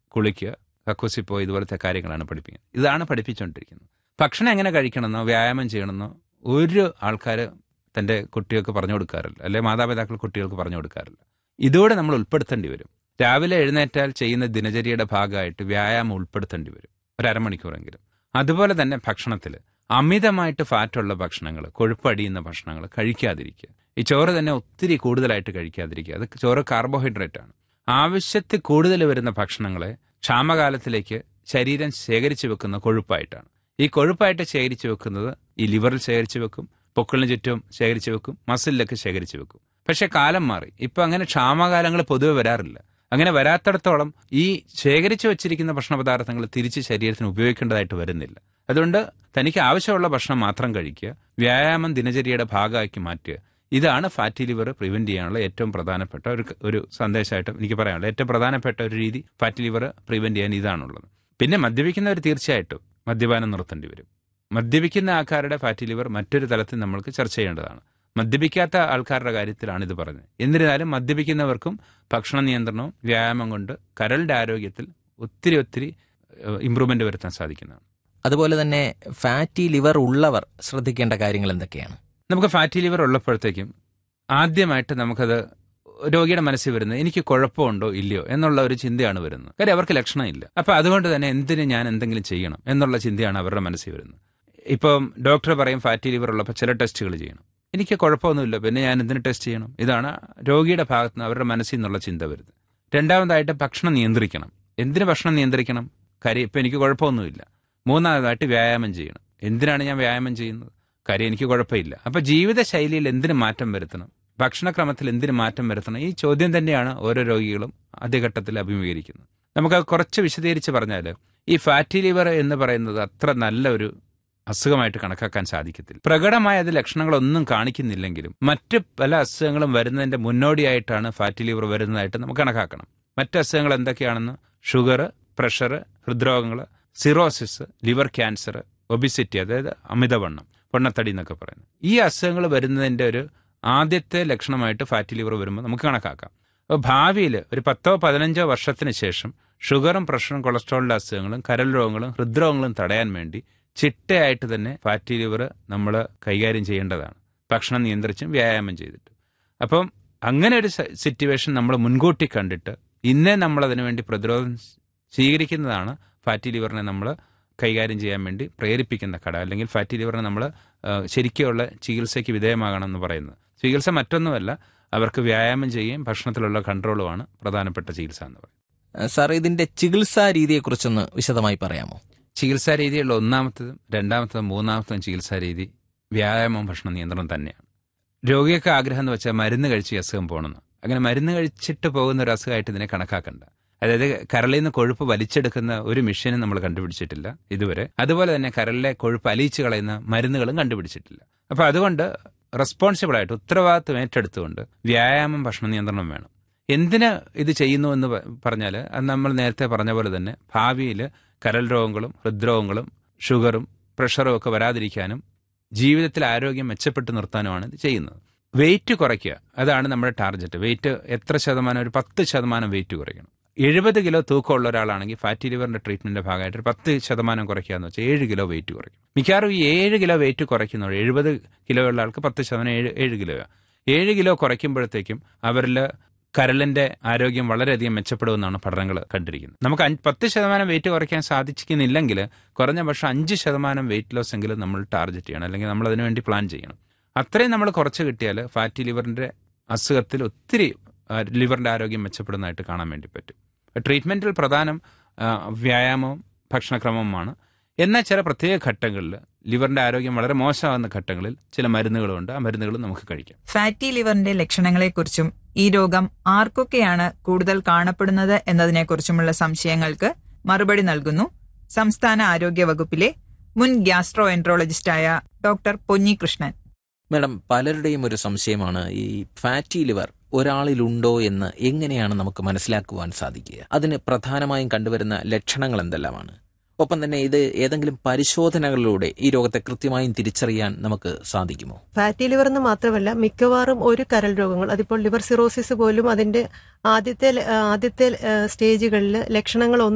കുളിക്കുക കക്കൂസിൽ പോയി ഇതുപോലത്തെ കാര്യങ്ങളാണ് പഠിപ്പിക്കുന്നത് ഇതാണ് പഠിപ്പിച്ചുകൊണ്ടിരിക്കുന്നത് ഭക്ഷണം എങ്ങനെ കഴിക്കണമെന്നോ വ്യായാമം ചെയ്യണമെന്നോ ഒരു ആൾക്കാർ തൻ്റെ കുട്ടികൾക്ക് പറഞ്ഞു കൊടുക്കാറില്ല അല്ലെ മാതാപിതാക്കൾ കുട്ടികൾക്ക് പറഞ്ഞു കൊടുക്കാറില്ല ഇതോടെ നമ്മൾ ഉൾപ്പെടുത്തേണ്ടി വരും രാവിലെ എഴുന്നേറ്റാൽ ചെയ്യുന്ന ദിനചര്യയുടെ ഭാഗമായിട്ട് വ്യായാമം ഉൾപ്പെടുത്തേണ്ടി വരും ഒരു അരമണിക്കൂറെങ്കിലും അതുപോലെ തന്നെ ഭക്ഷണത്തിൽ അമിതമായിട്ട് ഫാറ്റുള്ള ഭക്ഷണങ്ങൾ കൊഴുപ്പടിയുന്ന ഭക്ഷണങ്ങൾ കഴിക്കാതിരിക്കുക ഈ ചോറ് തന്നെ ഒത്തിരി കൂടുതലായിട്ട് കഴിക്കാതിരിക്കുക അത് ചോറ് കാർബോഹൈഡ്രേറ്റ് ആണ് ആവശ്യത്തിൽ കൂടുതൽ വരുന്ന ഭക്ഷണങ്ങളെ ക്ഷാമകാലത്തിലേക്ക് ശരീരം ശേഖരിച്ചു വെക്കുന്ന കൊഴുപ്പായിട്ടാണ് ഈ കൊഴുപ്പായിട്ട് ശേഖരിച്ചു വെക്കുന്നത് ഈ ലിവറിൽ ശേഖരിച്ചു വെക്കും പൊക്കിളിന് ചുറ്റും ശേഖരിച്ചു വെക്കും മസിലിലൊക്കെ ശേഖരിച്ചു വെക്കും പക്ഷെ കാലം മാറി ഇപ്പൊ അങ്ങനെ ക്ഷാമകാലങ്ങൾ പൊതുവെ വരാറില്ല അങ്ങനെ വരാത്തിടത്തോളം ഈ ശേഖരിച്ചു വെച്ചിരിക്കുന്ന ഭക്ഷണ പദാർത്ഥങ്ങൾ തിരിച്ച് ശരീരത്തിന് ഉപയോഗിക്കേണ്ടതായിട്ട് വരുന്നില്ല അതുകൊണ്ട് തനിക്ക് ആവശ്യമുള്ള ഭക്ഷണം മാത്രം കഴിക്കുക വ്യായാമം ദിനചര്യയുടെ ഭാഗമാക്കി മാറ്റുക ഇതാണ് ഫാറ്റി ലിവർ പ്രിവെന്റ് ചെയ്യാനുള്ള ഏറ്റവും പ്രധാനപ്പെട്ട ഒരു ഒരു സന്ദേശമായിട്ട് എനിക്ക് പറയാനുള്ളത് ഏറ്റവും പ്രധാനപ്പെട്ട ഒരു രീതി ഫാറ്റി ലിവർ പ്രിവെന്റ് ചെയ്യാൻ ഇതാണുള്ളത് പിന്നെ മദ്യപിക്കുന്നവർ തീർച്ചയായിട്ടും മദ്യപാനം നിർത്തേണ്ടി വരും മദ്യപിക്കുന്ന ആൾക്കാരുടെ ഫാറ്റി ലിവർ മറ്റൊരു തലത്തിൽ നമ്മൾക്ക് ചർച്ച ചെയ്യേണ്ടതാണ് മദ്യപിക്കാത്ത ആൾക്കാരുടെ കാര്യത്തിലാണ് ഇത് പറഞ്ഞത് എന്നിരുന്നാലും മദ്യപിക്കുന്നവർക്കും ഭക്ഷണ നിയന്ത്രണവും വ്യായാമം കൊണ്ട് കരളിന്റെ ആരോഗ്യത്തിൽ ഒത്തിരി ഒത്തിരി ഇമ്പ്രൂവ്മെന്റ് വരുത്താൻ സാധിക്കുന്നതാണ് അതുപോലെ തന്നെ ഫാറ്റി ലിവർ ഉള്ളവർ ശ്രദ്ധിക്കേണ്ട കാര്യങ്ങൾ എന്തൊക്കെയാണ് നമുക്ക് ഫാറ്റി ലിവർ ഉള്ളപ്പോഴത്തേക്കും ആദ്യമായിട്ട് നമുക്കത് രോഗിയുടെ മനസ്സിൽ വരുന്നത് എനിക്ക് കുഴപ്പമുണ്ടോ ഇല്ലയോ എന്നുള്ള ഒരു ചിന്തയാണ് വരുന്നത് കാര്യം അവർക്ക് ലക്ഷണമില്ല അപ്പൊ അതുകൊണ്ട് തന്നെ എന്തിന് ഞാൻ എന്തെങ്കിലും ചെയ്യണം എന്നുള്ള ചിന്തയാണ് അവരുടെ മനസ്സിൽ വരുന്നത് ഇപ്പം ഡോക്ടർ പറയും ഫാറ്റി ലിവർ ഉള്ളപ്പോൾ ചില ടെസ്റ്റുകൾ ചെയ്യണം എനിക്ക് കുഴപ്പമൊന്നുമില്ല പിന്നെ ഞാൻ എന്തിന് ടെസ്റ്റ് ചെയ്യണം ഇതാണ് രോഗിയുടെ ഭാഗത്ത് നിന്ന് അവരുടെ മനസ്സിൽ നിന്നുള്ള ചിന്ത വരുന്നത് രണ്ടാമതായിട്ട് ഭക്ഷണം നിയന്ത്രിക്കണം എന്തിന് ഭക്ഷണം നിയന്ത്രിക്കണം കാര്യം ഇപ്പം എനിക്ക് കുഴപ്പമൊന്നുമില്ല മൂന്നാമതായിട്ട് വ്യായാമം ചെയ്യണം എന്തിനാണ് ഞാൻ വ്യായാമം ചെയ്യുന്നത് കാര്യം എനിക്ക് കുഴപ്പമില്ല അപ്പൊ ജീവിതശൈലിയിൽ എന്തിന് മാറ്റം വരുത്തണം ഭക്ഷണക്രമത്തിൽ എന്തിന് മാറ്റം വരുത്തണം ഈ ചോദ്യം തന്നെയാണ് ഓരോ രോഗികളും ആദ്യഘട്ടത്തിൽ അഭിമുഖീകരിക്കുന്നത് നമുക്ക് കുറച്ച് വിശദീകരിച്ച് പറഞ്ഞാൽ ഈ ഫാറ്റി ലിവർ എന്ന് പറയുന്നത് അത്ര നല്ല ഒരു അസുഖമായിട്ട് കണക്കാക്കാൻ സാധിക്കത്തില്ല പ്രകടമായ അത് ലക്ഷണങ്ങളൊന്നും കാണിക്കുന്നില്ലെങ്കിലും മറ്റ് പല അസുഖങ്ങളും വരുന്നതിന്റെ മുന്നോടിയായിട്ടാണ് ഫാറ്റി ലിവർ വരുന്നതായിട്ട് നമുക്ക് കണക്കാക്കണം മറ്റ് അസുഖങ്ങൾ എന്തൊക്കെയാണെന്ന് ഷുഗർ പ്രഷർ ഹൃദ്രോഗങ്ങൾ സിറോസിസ് ലിവർ ക്യാൻസർ ഒബിസിറ്റി അതായത് അമിതവണ്ണം പൊണ്ണത്തടി എന്നൊക്കെ പറയുന്നത് ഈ അസുഖങ്ങൾ വരുന്നതിന്റെ ഒരു ആദ്യത്തെ ലക്ഷണമായിട്ട് ഫാറ്റി ലിവർ വരുമ്പോൾ നമുക്ക് കണക്കാക്കാം അപ്പോൾ ഭാവിയിൽ ഒരു പത്തോ പതിനഞ്ചോ വർഷത്തിന് ശേഷം ഷുഗറും പ്രഷറും കൊളസ്ട്രോളിന്റെ അസുഖങ്ങളും കരൾ രോഗങ്ങളും ഹൃദ്രോഗങ്ങളും തടയാൻ വേണ്ടി ചിട്ടയായിട്ട് തന്നെ ഫാറ്റി ലിവർ നമ്മൾ കൈകാര്യം ചെയ്യേണ്ടതാണ് ഭക്ഷണം നിയന്ത്രിച്ചും വ്യായാമം ചെയ്തിട്ട് അപ്പം അങ്ങനെ ഒരു സിറ്റുവേഷൻ നമ്മൾ മുൻകൂട്ടി കണ്ടിട്ട് ഇന്നേ നമ്മൾ അതിനു വേണ്ടി പ്രതിരോധം സ്വീകരിക്കുന്നതാണ് ഫാറ്റി ലിവറിനെ നമ്മൾ കൈകാര്യം ചെയ്യാൻ വേണ്ടി പ്രേരിപ്പിക്കുന്ന ഘട അല്ലെങ്കിൽ ഫാറ്റി ലിവറിനെ നമ്മൾ ശരിക്കുള്ള ചികിത്സയ്ക്ക് വിധേയമാകണം എന്ന് പറയുന്നത് ചികിത്സ മറ്റൊന്നുമല്ല അവർക്ക് വ്യായാമം ചെയ്യുകയും ഭക്ഷണത്തിലുള്ള കൺട്രോളുമാണ് പ്രധാനപ്പെട്ട ചികിത്സ എന്ന് പറയുന്നത് സാർ ഇതിന്റെ ചികിത്സാ രീതിയെക്കുറിച്ചൊന്ന് വിശദമായി പറയാമോ ചികിത്സാ രീതിയുള്ള ഒന്നാമത്തതും രണ്ടാമത്തതും മൂന്നാമത്തതും ചികിത്സാ രീതി വ്യായാമവും ഭക്ഷണ നിയന്ത്രണം തന്നെയാണ് രോഗിയൊക്കെ ആഗ്രഹം എന്ന് വെച്ചാൽ മരുന്ന് കഴിച്ച് ഈ അസുഖം പോകണമെന്ന് അങ്ങനെ മരുന്ന് കഴിച്ചിട്ട് പോകുന്ന ഒരു അസുഖമായിട്ട് ഇതിനെ കണക്കാക്കണ്ട അതായത് കരളിൽ നിന്ന് കൊഴുപ്പ് വലിച്ചെടുക്കുന്ന ഒരു മെഷീനും നമ്മൾ കണ്ടുപിടിച്ചിട്ടില്ല ഇതുവരെ അതുപോലെ തന്നെ കരളിലെ കൊഴുപ്പ് അലിയിച്ച് കളയുന്ന മരുന്നുകളും കണ്ടുപിടിച്ചിട്ടില്ല അപ്പൊ അതുകൊണ്ട് റെസ്പോൺസിബിൾ ആയിട്ട് ഉത്തരവാദിത്വം ഏറ്റെടുത്തുകൊണ്ട് വ്യായാമം ഭക്ഷണ നിയന്ത്രണം വേണം എന്തിന് ഇത് ചെയ്യുന്നു എന്ന് പറഞ്ഞാൽ അത് നമ്മൾ നേരത്തെ പറഞ്ഞ പോലെ തന്നെ ഭാവിയിൽ കരൾ രോഗങ്ങളും ഹൃദ്രോഗങ്ങളും ഷുഗറും പ്രഷറും ഒക്കെ വരാതിരിക്കാനും ജീവിതത്തിൽ ആരോഗ്യം മെച്ചപ്പെട്ട് നിർത്താനുമാണ് ഇത് ചെയ്യുന്നത് വെയിറ്റ് കുറയ്ക്കുക അതാണ് നമ്മുടെ ടാർഗറ്റ് വെയിറ്റ് എത്ര ശതമാനം ഒരു പത്ത് ശതമാനം വെയിറ്റ് കുറയ്ക്കണം എഴുപത് കിലോ തൂക്കമുള്ള ഒരാളാണെങ്കിൽ ഫാറ്റി ലിവറിന്റെ ട്രീറ്റ്മെന്റിന്റെ ഭാഗമായിട്ട് ഒരു പത്ത് ശതമാനം കുറയ്ക്കുക എന്ന് വെച്ചാൽ ഏഴ് കിലോ വെയിറ്റ് കുറയ്ക്കും മിക്കവാറും ഈ ഏഴ് കിലോ വെയിറ്റ് കുറയ്ക്കുന്നവർ എഴുപത് കിലോ ഉള്ള ആൾക്ക് പത്ത് ശതമാനം ഏഴ് ഏഴ് കിലോയാണ് ഏഴ് കിലോ കുറയ്ക്കുമ്പോഴത്തേക്കും അവരിൽ കരളിന്റെ ആരോഗ്യം വളരെയധികം മെച്ചപ്പെടുമെന്നാണ് പഠനങ്ങൾ കണ്ടിരിക്കുന്നത് നമുക്ക് പത്ത് ശതമാനം വെയിറ്റ് കുറയ്ക്കാൻ സാധിക്കുന്നില്ലെങ്കിൽ കുറഞ്ഞ പക്ഷേ അഞ്ച് ശതമാനം വെയിറ്റ് ലോസ് എങ്കിലും നമ്മൾ ടാർഗറ്റ് ചെയ്യണം അല്ലെങ്കിൽ നമ്മൾ അതിനുവേണ്ടി പ്ലാൻ ചെയ്യണം അത്രയും നമ്മൾ കുറച്ച് കിട്ടിയാൽ ഫാറ്റി ലിവറിന്റെ അസുഖത്തിൽ ഒത്തിരി ലിവറിന്റെ ആരോഗ്യം മെച്ചപ്പെടുന്നതായിട്ട് കാണാൻ വേണ്ടി പറ്റും ട്രീറ്റ്മെന്റിൽ പ്രധാനം വ്യായാമവും ഭക്ഷണക്രമവുമാണ് എന്നാൽ ചില പ്രത്യേക ഘട്ടങ്ങളിൽ ലിവറിന്റെ ആരോഗ്യം വളരെ മോശമാകുന്ന ഘട്ടങ്ങളിൽ ചില മരുന്നുകളുണ്ട് ആ മരുന്നുകൾ നമുക്ക് കഴിക്കാം ഫാറ്റി ലിവറിന്റെ ലക്ഷണങ്ങളെക്കുറിച്ചും ഈ രോഗം ആർക്കൊക്കെയാണ് കൂടുതൽ കാണപ്പെടുന്നത് എന്നതിനെക്കുറിച്ചുമുള്ള സംശയങ്ങൾക്ക് മറുപടി നൽകുന്നു സംസ്ഥാന ആരോഗ്യ വകുപ്പിലെ മുൻ ഗ്യാസ്ട്രോ എൻട്രോളജിസ്റ്റായ ഡോക്ടർ പൊന്നികൃഷ്ണൻ മാഡം പലരുടെയും ഒരു സംശയമാണ് ഈ ഫാറ്റി ലിവർ ഒരാളിലുണ്ടോ എന്ന് എങ്ങനെയാണ് നമുക്ക് മനസ്സിലാക്കുവാൻ സാധിക്കുക അതിന് പ്രധാനമായും കണ്ടുവരുന്ന ലക്ഷണങ്ങൾ എന്തെല്ലാമാണ് ഒപ്പം തന്നെ ഇത് ഏതെങ്കിലും പരിശോധനകളിലൂടെ ഈ രോഗത്തെ കൃത്യമായും തിരിച്ചറിയാൻ നമുക്ക് സാധിക്കുമോ ഫാറ്റി ലിവർ എന്ന് മാത്രമല്ല മിക്കവാറും ഒരു കരൾ രോഗങ്ങൾ അതിപ്പോൾ ലിവർ സിറോസിസ് പോലും അതിന്റെ ആദ്യത്തെ ആദ്യത്തെ സ്റ്റേജുകളിൽ ലക്ഷണങ്ങൾ